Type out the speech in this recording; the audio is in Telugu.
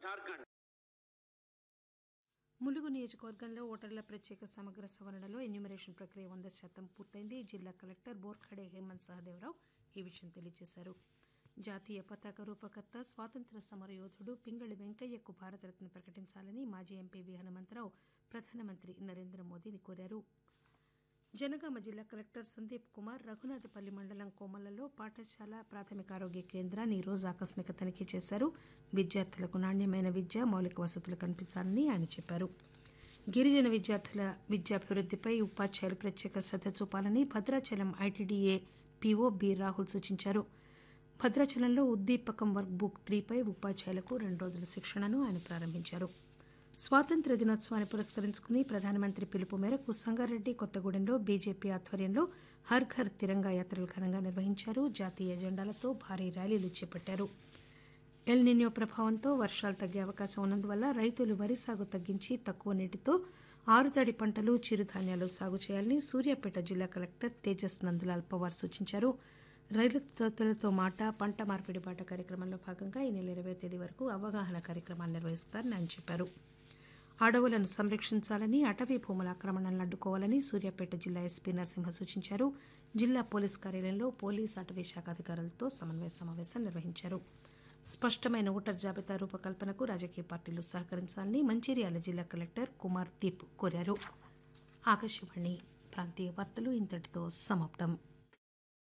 झारखंड ములుగు నియోజకవర్గంలో ఓటర్ల ప్రత్యేక సమగ్ర సవరణలో ఎన్యూమరేషన్ ప్రక్రియ వంద శాతం పూర్తయింది జిల్లా కలెక్టర్ బోర్ఖడే హేమంత్ సహదేవరావు ఈ విషయం తెలియజేశారు జాతీయ పతాక రూపకర్త స్వాతంత్ర సమర యోధుడు పింగళి వెంకయ్యకు భారతరత్న ప్రకటించాలని మాజీ ఎంపీ వి హనుమంతరావు ప్రధానమంత్రి నరేంద్ర మోదీని కోరారు జనగామ జిల్లా కలెక్టర్ సందీప్ కుమార్ రఘునాథపల్లి మండలం కోమలలో పాఠశాల ప్రాథమిక ఆరోగ్య కేంద్రాన్ని ఈ రోజు ఆకస్మిక తనిఖీ చేశారు విద్యార్థులకు నాణ్యమైన విద్య మౌలిక వసతులు కల్పించాలని ఆయన చెప్పారు గిరిజన విద్యార్థుల విద్యాభివృద్దిపై ఉపాధ్యాయులు ప్రత్యేక శ్రద్ధ చూపాలని Bhadrachalam ITDA PO B Rahul సూచించారు భద్రాచలంలో ఉద్దీపకం వర్క్ బుక్ త్రీపై ఉపాధ్యాయులకు రెండు రోజుల శిక్షణను ఆయన ప్రారంభించారు స్వాతంత్ర దినోత్సవాన్ని పురస్కరించుకుని ప్రధానమంత్రి పిలుపు మేరకు సంగారెడ్డి కొత్తగూడెంలో బీజేపీ ఆధ్వర్యంలో హర్ ఘర్ తిరంగా యాత్రలు ఘనంగా నిర్వహించారు జాతీయ జెండాలతో భారీ ర్యాలీలు చేపట్టారు ఎల్ నిన్యో ప్రభావంతో వర్షాలు తగ్గే అవకాశం ఉన్నందువల్ల రైతులు వరి సాగు తగ్గించి తక్కువ నీటితో ఆరుతడి పంటలు చిరుధాన్యాలు సాగు చేయాలని సూర్యాపేట జిల్లా కలెక్టర్ తేజస్ నందలాల్ పవార్ సూచించారు రైతులతో మాట పంట మార్పిడి బాట కార్యక్రమంలో భాగంగా ఈ నెల ఇరవై తేదీ వరకు అవగాహన కార్యక్రమాలు నిర్వహిస్తారని ఆయన చెప్పారు అడవులను సంరక్షించాలని అటవీ భూముల ఆక్రమణలను అడ్డుకోవాలని సూర్యాపేట జిల్లా ఎస్పీ నరసింహ సూచించారు జిల్లా పోలీస్ కార్యాలయంలో పోలీస్ అటవీ శాఖ అధికారులతో సమన్వయ సమావేశం నిర్వహించారు స్పష్టమైన ఓటర్ జాబితా రూపకల్పనకు రాజకీయ పార్టీలు సహకరించాలని మంచిర్యాల జిల్లా కలెక్టర్ కుమార్ దీప్ కోరారు ఆకాశవాణి ప్రాంతీయ వార్తలు ఇంతటితో సమాప్తం